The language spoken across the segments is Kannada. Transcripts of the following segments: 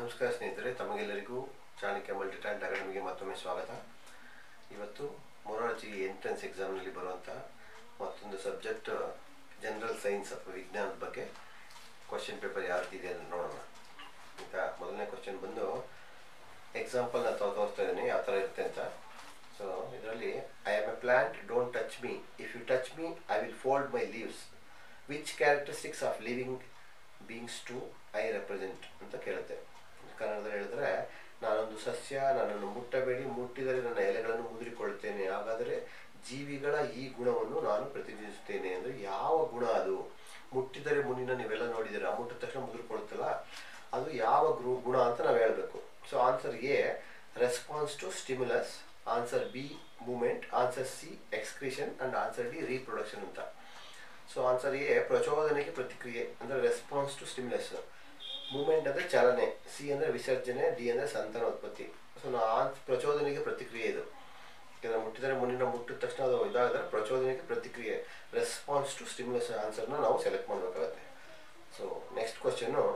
ನಮಸ್ಕಾರ ಸ್ನೇಹಿತರೆ ತಮಗೆಲ್ಲರಿಗೂ ಚಾಣಕ್ಯ ಮಲ್ಟಿಟ್ಯಾಲೆಂಟ್ ಅಕಾಡೆಮಿಗೆ ಮತ್ತೊಮ್ಮೆ ಸ್ವಾಗತ ಇವತ್ತು ಮೊರಾರ್ಜಿ ಎಂಟ್ರೆನ್ಸ್ ಎಕ್ಸಾಮ್ನಲ್ಲಿ ಬರುವಂಥ ಮತ್ತೊಂದು ಸಬ್ಜೆಕ್ಟ್ ಜನರಲ್ ಸೈನ್ಸ್ ಅಥವಾ ವಿಜ್ಞಾನದ ಬಗ್ಗೆ ಕ್ವಶನ್ ಪೇಪರ್ ಯಾವ ರೀತಿ ಇದೆ ಅಂತ ನೋಡೋಣ ಈಗ ಮೊದಲನೇ ಕ್ವಶನ್ ಬಂದು ಎಕ್ಸಾಂಪಲ್ನ ತೋರಿಸ್ತಾ ಇದ್ದೀನಿ ಯಾವ ಥರ ಇರುತ್ತೆ ಅಂತ ಸೊ ಇದರಲ್ಲಿ I am a plant don't touch me if you touch me I will fold my leaves which characteristics of living beings do I represent ಅಂತ ಕೇಳುತ್ತೆ ಕನ್ನಡದಲ್ಲಿ ಹೇಳಿದ್ರೆ ನಾನೊಂದು ಸಸ್ಯ ನನ್ನನ್ನು ಮುಟ್ಟಬೇಡಿ ಮುಟ್ಟಿದರೆ ನನ್ನ ಎಲೆಗಳನ್ನು ಮುದುರಿಕೊಳ್ಳುತ್ತೇನೆ ಹಾಗಾದರೆ ಜೀವಿಗಳ ಈ ಗುಣವನ್ನು ನಾನು ಪ್ರತಿನಿಧಿಸುತ್ತೇನೆ ಅಂದರೆ ಯಾವ ಗುಣ ಅದು ಮುಟ್ಟಿದರೆ ಮುನಿನ ನೀವೆಲ್ಲ ನೋಡಿದ್ದೀರಾ ಮುಟ್ಟಿದ ತಕ್ಷಣ ಮುದುರಿಕೊಳ್ಳುತ್ತಲ್ಲ ಅದು ಯಾವ ಗ್ರೂ ಗುಣ ಅಂತ ನಾವು ಹೇಳಬೇಕು so answer A response to stimulus answer B movement answer C excretion and answer D reproduction ಅಂತ ಸೊ ಆನ್ಸರ್ ಎ ಪ್ರಚೋದನೆಗೆ ಪ್ರತಿಕ್ರಿಯೆ ಅಂದರೆ ರೆಸ್ಪಾನ್ಸ್ ಟು ಸ್ಟಿಮ್ಯುಲಸ್ ಮೂಮೆಂಟ್ ಅಂದರೆ ಚಲನೆ ಸಿ ಅಂದರೆ ವಿಸರ್ಜನೆ ಡಿ ಅಂದರೆ ಸಂತಾನೋತ್ಪತ್ತಿ ಸೊ ನಾ ಪ್ರಚೋದನೆಗೆ ಪ್ರತಿಕ್ರಿಯೆ ಇದು ಯಾಕಂದರೆ ಮುಟ್ಟಿದರೆ ಮುನ್ನಿನ ಮುಟ್ಟಿದ ತಕ್ಷಣ ಅದು ಇದಾದರೆ ಪ್ರಚೋದನೆಗೆ ಪ್ರತಿಕ್ರಿಯೆ ರೆಸ್ಪಾನ್ಸ್ ಟು ಸ್ಟಿಮ್ಯುಲಸ್ ಆನ್ಸರ್ನ ನಾವು ಸೆಲೆಕ್ಟ್ ಮಾಡಬೇಕಾಗತ್ತೆ so next question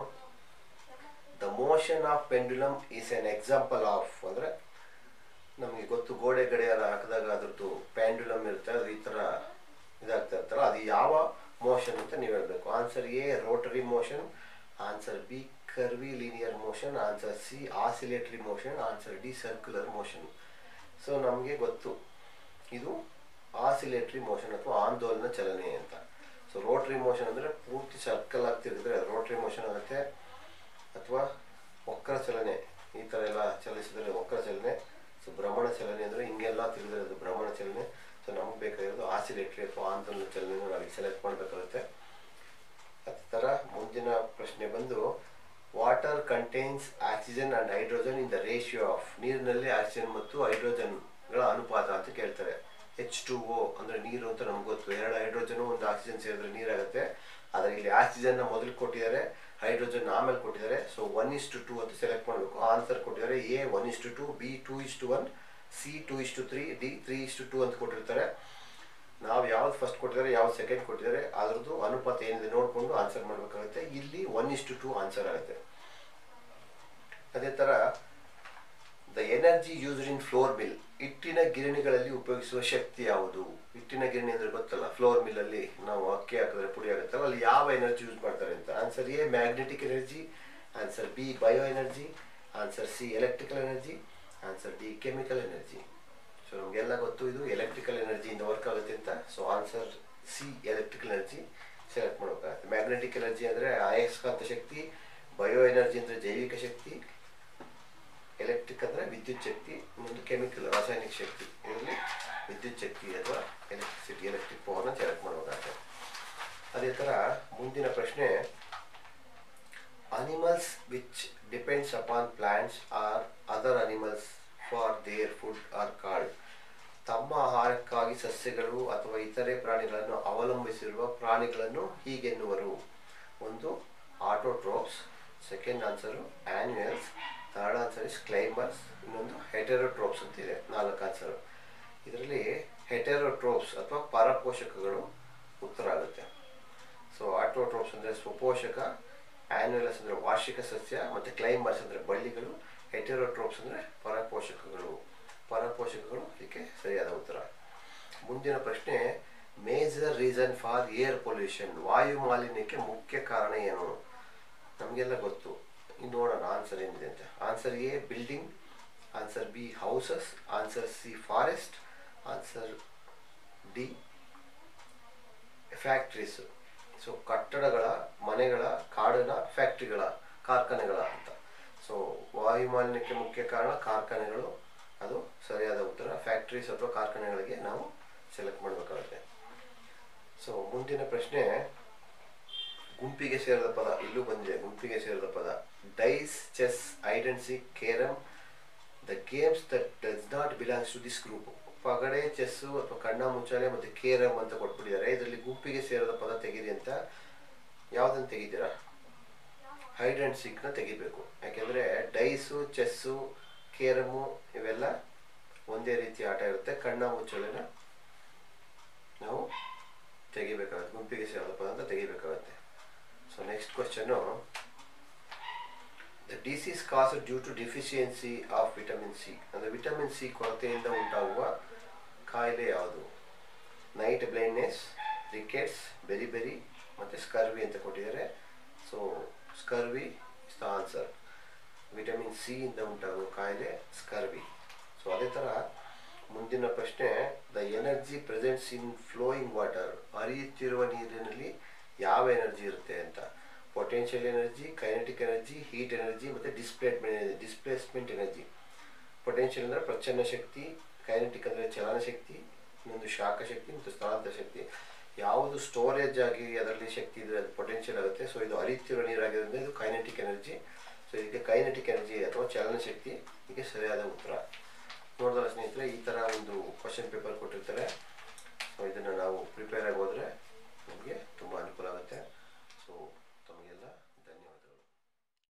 the motion of pendulum is an example of ಅಂದರೆ ನಮಗೆ ಗೊತ್ತು ಗೋಡೆ ಗಡಿಯಾರ ಹಾಕಿದಾಗ ಅದ್ರದ್ದು ಪ್ಯಾಂಡ್ಯುಲಮ್ ಇರುತ್ತೆ ಅದು ಈ ಥರ ಇದಾಗ್ತಾ ಇರ್ತಲ್ಲ ಅದು ಯಾವ ಮೋಷನ್ ಅಂತ ನೀವು ಹೇಳಬೇಕು answer A rotary motion answer B curvilinear motion answer C oscillatory motion answer D circular motion so ನಮಗೆ ಗೊತ್ತು ಇದು ಆಸಿಲೇಟರಿ ಮೋಷನ್ ಅಥವಾ ಆಂದೋಲನ ಚಲನೆ ಅಂತ ಸೊ ರೋಟರಿ ಮೋಷನ್ ಅಂದರೆ ಪೂರ್ತಿ ಸರ್ಕಲ್ ಆಗ್ತಿರಿದ್ರೆ ರೋಟರಿ ಮೋಷನ್ ಆಗುತ್ತೆ ಅಥವಾ ವಕ್ರ ಚಲನೆ ಈ ಥರ ಎಲ್ಲ ಚಲಿಸಿದ್ರೆ ವಕ್ರ ಚಲನೆ ಸೊ ಭ್ರಮಣ ಚಲನೆ ಅಂದರೆ ಹಿಂಗೆಲ್ಲ ತಿರುಗಿದ್ರೆ ಅದು ಭ್ರಮಣ ಚಲನೆ ಸೊ ನಮಗೆ ಬೇಕಾಗಿರೋದು ಆಸಿಲೇಟರಿ ಅಥವಾ ಆಂದೋಲನ ಚಲನೆ ನಾವು ಸೆಲೆಕ್ಟ್ ಮಾಡಬೇಕಾಗುತ್ತೆ ಅದೇ ಥರ ಮುಂದಿನ ಪ್ರಶ್ನೆ ಬಂದು water contains oxygen and hydrogen in the ratio of ನೀರಿನಲ್ಲಿ ಆಕ್ಸಿಜನ್ ಮತ್ತು ಹೈಡ್ರೋಜನ್ಗಳ ಅನುಪಾತ ಅಂತ ಕೇಳ್ತಾರೆ ಎಚ್ ಟು ಓ ಅಂದರೆ ನೀರು ಅಂತ ನಮ್ಗೆ ಗೊತ್ತು ಎರಡು ಹೈಡ್ರೋಜನ್ ಒಂದು ಆಕ್ಸಿಜನ್ ಸೇರಿದ್ರೆ ನೀರಾಗುತ್ತೆ ಆದರೆ ಇಲ್ಲಿ ಆಕ್ಸಿಜನ್ನ ಮೊದಲು ಕೊಟ್ಟಿದ್ದಾರೆ ಹೈಡ್ರೋಜನ್ ಆಮೇಲೆ ಕೊಟ್ಟಿದ್ದಾರೆ so one is to two ಅಂತ ಸೆಲೆಕ್ಟ್ ಮಾಡಬೇಕು ಆನ್ಸರ್ ಕೊಟ್ಟಿದ್ದಾರೆ A one is to two B two is to one C two is to three D three is to two ಅಂತ ಕೊಟ್ಟಿರ್ತಾರೆ ನಾವು ಯಾವ್ದು ಫಸ್ಟ್ ಕೊಟ್ಟಿದ್ದಾರೆ ಯಾವ್ದು ಸೆಕೆಂಡ್ ಕೊಟ್ಟಿದ್ದಾರೆ ಅದ್ರದ್ದು ಅನುಪಾತ ಏನಿದೆ ನೋಡಿಕೊಂಡು ಆನ್ಸರ್ ಮಾಡಬೇಕಾಗುತ್ತೆ ಇಲ್ಲಿ one is to two answer ಆಗುತ್ತೆ ಅದೇ ಥರ the energy used in flour mill ಹಿಟ್ಟಿನ ಗಿರಣಿಗಳಲ್ಲಿ ಉಪಯೋಗಿಸುವ ಶಕ್ತಿ ಯಾವುದು ಹಿಟ್ಟಿನ ಗಿರಣಿ ಅಂದರೆ ಗೊತ್ತಲ್ಲ ಫ್ಲೋರ್ ಮಿಲ್ಲಲ್ಲಿ ನಾವು ಅಕ್ಕಿ ಹಾಕಿದ್ರೆ ಪುಡಿ ಆಗುತ್ತಲ್ಲ ಅಲ್ಲಿ ಯಾವ ಎನರ್ಜಿ ಯೂಸ್ ಮಾಡ್ತಾರೆ ಅಂತ answer A magnetic energy answer B bio energy answer C electrical energy answer D chemical energy so ನಮಗೆಲ್ಲ ಗೊತ್ತು ಇದು ಎಲೆಕ್ಟ್ರಿಕಲ್ ಎನರ್ಜಿಯಿಂದ ವರ್ಕ್ ಆಗುತ್ತೆ ಅಂತ so answer C electrical energy select ಮಾಡಬೇಕಾಗುತ್ತೆ ಮ್ಯಾಗ್ನೆಟಿಕ್ ಎನರ್ಜಿ ಅಂದರೆ ಅಯಸ್ಕಾಂತ ಶಕ್ತಿ ಬಯೋ ಎನರ್ಜಿ ಅಂದರೆ ಜೈವಿಕ ಶಕ್ತಿ ಎಲೆಕ್ಟ್ರಿಕ್ ಅಂದರೆ ವಿದ್ಯುತ್ ಶಕ್ತಿ ಇನ್ನೊಂದು ಕೆಮಿಕಲ್ ರಾಸಾಯನಿಕ ಶಕ್ತಿ ಇದರಲ್ಲಿ ವಿದ್ಯುತ್ ಶಕ್ತಿ ಅಥವಾ ಎಲೆಕ್ಟ್ರಿಸಿಟಿ ಎಲೆಕ್ಟ್ರಿಕ್ ಪವರ್ನ ಸೆಲೆಕ್ಟ್ ಮಾಡಬೇಕಾಗುತ್ತೆ ಅದೇ ಥರ ಮುಂದಿನ ಪ್ರಶ್ನೆ animals which depends upon plants are other animals for their food are called ತಮ್ಮ ಆಹಾರಕ್ಕಾಗಿ ಸಸ್ಯಗಳು ಅಥವಾ ಇತರೆ ಪ್ರಾಣಿಗಳನ್ನು ಅವಲಂಬಿಸಿರುವ ಪ್ರಾಣಿಗಳನ್ನು ಹೀಗೆನ್ನುವರು ಒಂದು autotrophs second answer annuals third answer is climbers ಇನ್ನೊಂದು ಹೆಟೆರೋಟ್ರೋಪ್ಸ್ ಅಂತಿದೆ ನಾಲ್ಕು ಆನ್ಸರು ಇದರಲ್ಲಿ ಹೆಟೆರೋಟ್ರೋಪ್ಸ್ ಅಥವಾ ಪರಪೋಷಕಗಳು ಉತ್ತರ ಆಗುತ್ತೆ ಸೊ ಆಟೋಟ್ರೋಪ್ಸ್ ಅಂದರೆ ಸ್ವಪೋಷಕ ಆ್ಯನ್ಯುಲಸ್ ಅಂದರೆ ವಾರ್ಷಿಕ ಸಸ್ಯ ಮತ್ತು ಕ್ಲೈಂಬರ್ಸ್ ಅಂದರೆ ಬಳ್ಳಿಗಳು ಹೆಟೆರೋಟ್ರೋಪ್ಸ್ ಅಂದರೆ ಪರಪೋಷಕಗಳು ಪರಪೋಷಕಗಳು ಇದಕ್ಕೆ ಸರಿಯಾದ ಉತ್ತರ ಮುಂದಿನ ಪ್ರಶ್ನೆ major reason for air pollution ವಾಯು ಮಾಲಿನ್ಯಕ್ಕೆ ಮುಖ್ಯ ಕಾರಣ ಏನು ನಮಗೆಲ್ಲ ಗೊತ್ತು ಇನ್ನು ನೋಡೋಣ ಆನ್ಸರ್ ಏನಿದೆ ಅಂತ answer A building answer B houses answer C forest answer D factories so ಕಟ್ಟಡಗಳ ಮನೆಗಳ ಕಾಡಿನ ಫ್ಯಾಕ್ಟ್ರಿಗಳ ಕಾರ್ಖಾನೆಗಳ ಅಂತ ಸೊ ವಾಯು ಮಾಲಿನ್ಯಕ್ಕೆ ಮುಖ್ಯ ಕಾರಣ ಕಾರ್ಖಾನೆಗಳು ಅದು ಸರಿಯಾದ ಉತ್ತರ ಫ್ಯಾಕ್ಟ್ರೀಸ್ ಅಥವಾ ಕಾರ್ಖಾನೆಗಳಿಗೆ ನಾವು ಸೆಲೆಕ್ಟ್ ಮಾಡಬೇಕಾಗುತ್ತೆ ಸೊ ಮುಂದಿನ ಪ್ರಶ್ನೆ ಗುಂಪಿಗೆ ಸೇರಿದ ಪದ ಇಲ್ಲೂ ಬಂದಿದೆ ಗುಂಪಿಗೆ ಸೇರಿದ ಪದ dice chess hide and seek carrom the games that does not belongs to this group ಪಗಡೆ ಚೆಸ್ಸು ಅಥವಾ ಕಣ್ಣ ಮುಚ್ಚಾಲೆ ಮತ್ತು ಕೇರಮ್ ಅಂತ ಕೊಟ್ಬಿಟ್ಟಿದ್ದಾರೆ ಇದರಲ್ಲಿ ಗುಂಪಿಗೆ ಸೇರಿದ ಪದ ತೆಗೀರಿ ಅಂತ ಯಾವುದನ್ನು ತೆಗಿದ್ದೀರಾ ಹೈಡ್ ಆ್ಯಂಡ್ ಸಿಕ್ನ ತೆಗಿಬೇಕು ಯಾಕೆಂದರೆ ಡೈಸು ಚೆಸ್ಸು ಕೇರಮು ಇವೆಲ್ಲ ಒಂದೇ ರೀತಿ ಆಟ ಇರುತ್ತೆ ಕಣ್ಣ ಮುಚ್ಚಳೆನ ನಾವು ತೆಗಿಬೇಕಾಗುತ್ತೆ ಗುಂಪಿಗೆ ಸೇರಿದ ಪದ ಅಂತ ತೆಗಿಬೇಕಾಗುತ್ತೆ so next question the disease caused due to deficiency of vitamin C ಅಂದರೆ ವಿಟಮಿನ್ ಸಿ ಕೊರತೆಯಿಂದ ಉಂಟಾಗುವ ಕಾಯಿಲೆ ಯಾವುದು night blindness rickets beri beri ಮತ್ತು ಸ್ಕರ್ವಿ ಅಂತ ಕೊಟ್ಟಿದ್ದಾರೆ so scurvy is the answer vitamin C ಇಂದ ಉಂಟಾಗುವ ಕಾಯಿಲೆ ಸ್ಕರ್ವಿ ಸೊ ಅದೇ ಥರ ಮುಂದಿನ ಪ್ರಶ್ನೆ the energy presents in flowing water ಹರಿಯುತ್ತಿರುವ ನೀರಿನಲ್ಲಿ ಯಾವ ಎನರ್ಜಿ ಇರುತ್ತೆ ಅಂತ potential energy kinetic energy heat energy ಮತ್ತು ಡಿಸ್ಪ್ಲೇಸ್ಮೆಂಟ್ ಡಿಸ್ಪ್ಲೇಸ್ಮೆಂಟ್ ಎನರ್ಜಿ ಪೊಟೆನ್ಷಿಯಲ್ ಅಂದರೆ ಪ್ರಚನ್ನ ಶಕ್ತಿ ಕೈನೆಟಿಕ್ ಅಂದರೆ ಚಲನ ಶಕ್ತಿ ಇನ್ನೊಂದು ಶಾಖ ಶಕ್ತಿ ಮತ್ತು ಸ್ಥಳಾಂತರ ಶಕ್ತಿ ಯಾವುದು ಸ್ಟೋರೇಜ್ ಆಗಿ ಅದರಲ್ಲಿ ಶಕ್ತಿ ಇದ್ರೆ ಅದು ಪೊಟೆನ್ಷಿಯಲ್ ಆಗುತ್ತೆ ಸೊ ಇದು ಹರಿಯುತ್ತಿರೋ ನೀರಾಗಿರೋದ್ರಿಂದ ಇದು ಕೈನೆಟಿಕ್ ಎನರ್ಜಿ ಸೊ ಇದಕ್ಕೆ ಕೈನೆಟಿಕ್ ಎನರ್ಜಿ ಅಥವಾ ಚಲನ ಶಕ್ತಿ ಇದಕ್ಕೆ ಸರಿಯಾದ ಉತ್ತರ ನೋಡಿದ್ರೆ ಸ್ನೇಹಿತರೆ ಈ ಥರ ಒಂದು ಕ್ವಶನ್ ಪೇಪರ್ ಕೊಟ್ಟಿರ್ತಾರೆ ಸೊ ಇದನ್ನು ನಾವು ಪ್ರಿಪೇರ್ ಆಗಿ ಹೋದರೆ ನಮಗೆ ತುಂಬ ಅನುಕೂಲ ಆಗುತ್ತೆ